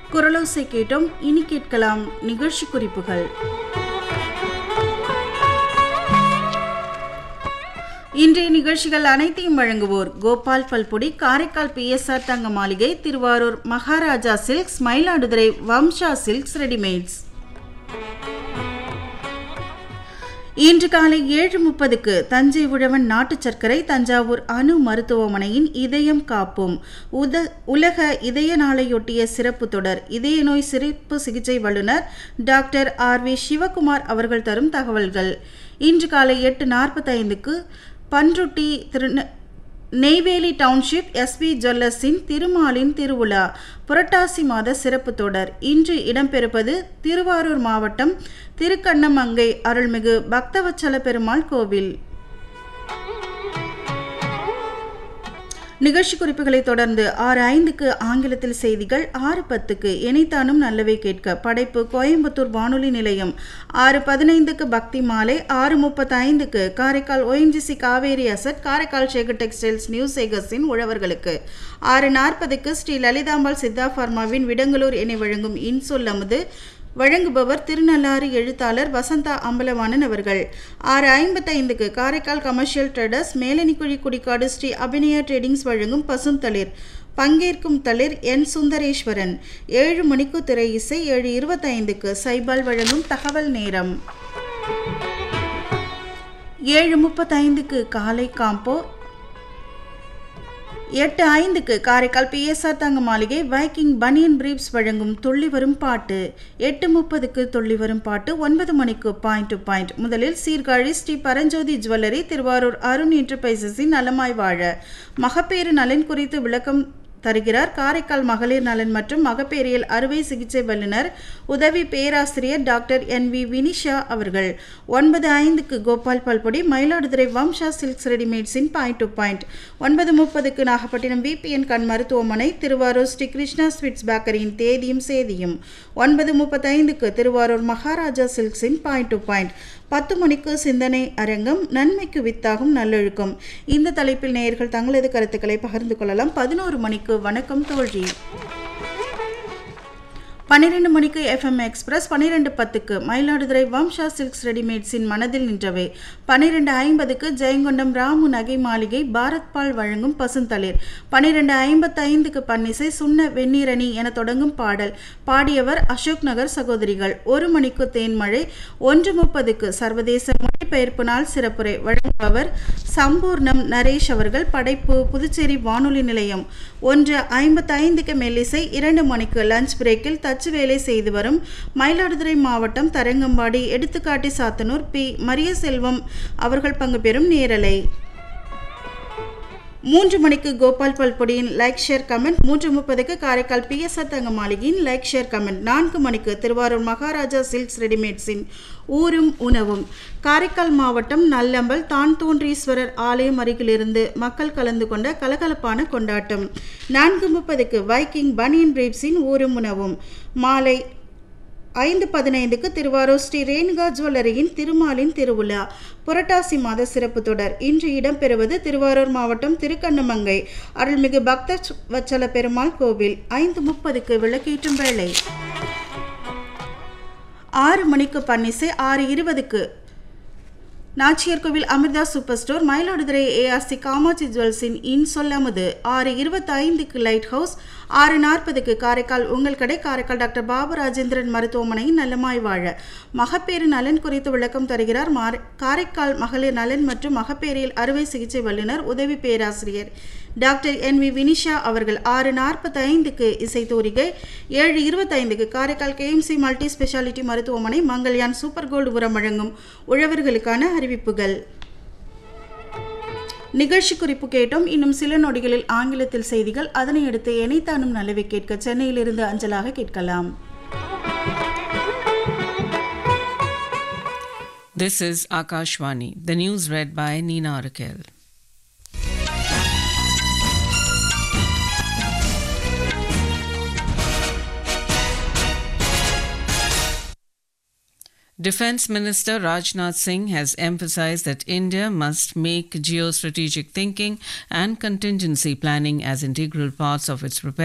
குரலோசை கேட்டோம் இனி கேட்கலாம் நிகழ்ச்சி குறிப்புகள் இன்றைய நிகழ்ச்சிகள் அனைத்தையும் வழங்குவோர் Gopal பல்பொடி Karaikal PSR Thanga Maligai Thiruvarur Maharaja silks Mayiladuthurai Vamsa silks readymades இன்று காலை ஏழு முப்பதுக்கு தஞ்சை உழவன் நாட்டு சர்க்கரை தஞ்சாவூர் அணு மருத்துவமனையின் இதயம் காப்போம் உத உலக இதய நாளையொட்டிய சிறப்பு தொடர் இதய நோய் சிறப்பு சிகிச்சை வல்லுநர் டாக்டர் ஆர் வி சிவகுமார் அவர்கள் தரும் தகவல்கள் இன்று காலை எட்டு நாற்பத்தைந்துக்கு பன்ருட்டி திரு நெய்வேலி டவுன்ஷிப் எஸ்பி ஜுவல்லர்ஸின் திருமாலின் திருவிழா புரட்டாசி மாத சிறப்பு தொடர் இன்று இடம்பெறுவது திருவாரூர் மாவட்டம் திருக்கண்ணமங்கை அருள்மிகு பக்தவச்சல பெருமாள் கோவில் நிகழ்ச்சி குறிப்புகளை தொடர்ந்து ஆறு ஐந்துக்கு ஆங்கிலத்தில் செய்திகள் ஆறு பத்துக்கு இணைத்தானும் நல்லவை கேட்க படைப்பு கோயம்புத்தூர் வானொலி நிலையம் ஆறு பதினைந்துக்கு பக்தி மாலை ஆறு முப்பத்தைந்துக்கு Karaikal ONGC Cauvery asset Karaikal Sekar textiles news சேகர்ஸின் உழவர்களுக்கு ஆறு நாற்பதுக்கு ஸ்ரீ லலிதாம்பாள் சித்தா ஃபார்மாவின் விடங்களூர் இணை வழங்கும் இன்சொல் அமுது வழங்குபவர் திருநள்ளாறு எழுத்தாளர் வசந்தா அம்பலவாணன் அவர்கள் ஆறு ஐம்பத்தைந்துக்கு Karaikal commercial traders Melanikuzhi Kudikadu Sri Abhinaya tradings வழங்கும் பசும் தளிர் பங்கேற்கும் தளிர் என் சுந்தரேஸ்வரன் ஏழு மணிக்கு திரை இசை ஏழு இருபத்தைந்துக்கு சைபால் வழங்கும் தகவல் நேரம் ஏழு முப்பத்தைந்துக்கு காலை காம்போ எட்டு ஐந்துக்கு காரைக்கால் பிஎஸ்ஆர் தங்க மாளிகை வைக்கிங் பனியன் பிரீப்ஸ் வழங்கும் துள்ளி வரும் பாட்டு எட்டு முப்பதுக்கு துள்ளி வரும் பாட்டு ஒன்பது மணிக்கு பாயிண்ட் டு பாயிண்ட் முதலில் சீர்காழி ஸ்ரீ பரஞ்சோதி ஜுவல்லரி திருவாரூர் அருண் என்டர்பிரைசஸின் நலமாய் வாழ மகப்பேறு நலன் குறித்து விளக்கம் தருகிறார் காரைக்கால் மகளிர் நலன் மற்றும் மகப்பேறியல் அறுவை சிகிச்சை வல்லுநர் உதவி பேராசிரியர் டாக்டர் என் வி வினிஷா அவர்கள் ஒன்பது ஐந்துக்கு கோபால் பல்பொடி மயிலாடுதுறை வம்சா சில்க்ஸ் ரெடிமேட்ஸின் பாயிண்ட் டு பாயிண்ட் ஒன்பது முப்பதுக்கு நாகப்பட்டினம் விபிஎன் கண் மருத்துவமனை திருவாரூர் ஸ்ரீ கிருஷ்ணா ஸ்வீட்ஸ் பேக்கரியின் தேதியும் சேதியும் ஒன்பது முப்பத்தைந்துக்கு திருவாரூர் மகாராஜா சில்க்ஸின் பாயிண்ட் டு பாயிண்ட் பத்து மணிக்கு சிந்தனை அரங்கம் நன்மைக்கு வித்தாகும் நல்லொழுக்கம் இந்த தலைப்பில் நேயர்கள் தங்களது கருத்துக்களை பகிர்ந்து கொள்ளலாம் பதினோரு மணிக்கு வணக்கம் தோழி பன்னிரெண்டு மணிக்கு எஃப்எம் எக்ஸ்பிரஸ் பன்னிரெண்டு பத்துக்கு மயிலாடுதுறை வம்சா சில்க்ஸ் ரெடிமேட்ஸின் மனதில் நின்றவை பன்னிரெண்டு ஐம்பதுக்கு ஜெயங்கொண்டம் ராமு நகை மாளிகை பாரத் பால் வழங்கும் பசுந்தளிர் பன்னிரெண்டு ஐம்பத்தைந்துக்கு பன்னிசை சுண்ண வெந்நீரணி என தொடங்கும் பாடல் பாடியவர் அசோக் நகர் சகோதரிகள் ஒரு மணிக்கு தேன்மழை ஒன்று முப்பதுக்கு சர்வதேச மொழிபெயர்ப்பு நாள் சிறப்புரை வழங்குபவர் சம்பூர்ணம் நரேஷ் அவர்கள் படைப்பு புதுச்சேரி வானொலி நிலையம் ஒன்று ஐம்பத்தைந்துக்கு மெல்லிசை இரண்டு மணிக்கு லஞ்ச் பிரேக்கில் தச்சு வேலை செய்து வரும் மயிலாடுதுறை மாவட்டம் தரங்கம்பாடி எடுத்துக்காட்டி சாத்தனூர் பி மரிய செல்வம் அவர்கள் பங்கு பெறும் நேரலை மூன்று மணிக்கு கோபால் பல்பொடியின் லைக் ஷேர் கமெண்ட் மூன்று முப்பதுக்கு காரைக்கால் பிஎஸ்ஆர் தங்க மாளிகையின் லைக் ஷேர் கமெண்ட் நான்கு மணிக்கு திருவாரூர் மகாராஜா சில்க்ஸ் ரெடிமேட்ஸின் ஊரும் உணவும் காரைக்கால் மாவட்டம் நல்லம்பல் தான் தோன்றீஸ்வரர் ஆலயம் அருகிலிருந்து மக்கள் கலந்து கொண்ட கலகலப்பான கொண்டாட்டம் நான்கு முப்பதுக்கு வைக்கிங் பனியன் பிரீப்ஸின் ஊரும் உணவும் மாலை ஐந்து பதினைந்துக்கு திருவாரூர் ஸ்ரீ ரேணுகா ஜுவல்லரியின் திருமாலின் திருவிழா புரட்டாசி மாத சிறப்பு தொடர் இன்று இடம்பெறுவது திருவாரூர் மாவட்டம் திருக்கண்ணமங்கை அருள்மிகு பக்த வச்சல பெருமாள் கோவில் ஐந்து முப்பதுக்கு விளக்கேற்றும் வேளை ஆறு மணிக்கு பன்னிசை ஆறு இருபதுக்கு Nachiyar Kovil Amirtha super store Mayiladuthurai ARC Kamatchi ஜுவல்ஸின் இன் சொல்லாமது ஆறு இருபத்தைந்துக்கு லைட் ஹவுஸ் ஆறு நாற்பதுக்கு காரைக்கால் உங்கள் கடை காரைக்கால் டாக்டர் பாபு ராஜேந்திரன் மருத்துவமனையின் நலமாய் வாழ மகப்பேறு நலன் குறித்து விளக்கம் தருகிறார் காரைக்கால் மகளிர் நலன் மற்றும் மகப்பேறியல் அறுவை சிகிச்சை வல்லுநர் உதவி பேராசிரியர் டாக்டர் என் வி வினிஷா அவர்கள் ஆறு நாற்பத்தைந்துக்கு இசை தூரிகை ஏழு இருபத்தைந்துக்கு காரைக்கால் கேஎம்சி மல்டி ஸ்பெஷாலிட்டி மருத்துவமனை மங்கள்யான் சூப்பர் கோல்டு உரம் வழங்கும் உழவர்களுக்கான அறிவிப்புகள் நிகழ்ச்சி குறிப்பு கேட்டோம் இன்னும் சில நொடிகளில் ஆங்கிலத்தில் செய்திகள் அதனை அடுத்து இணைத்தானும் நல்லவை கேட்க சென்னையிலிருந்து அஞ்சலாக கேட்கலாம் This is Akashvani. The news read by Nina Raquel. Defense Minister Rajnath Singh has emphasized that India must make geostrategic thinking and contingency planning as integral parts of its preparedness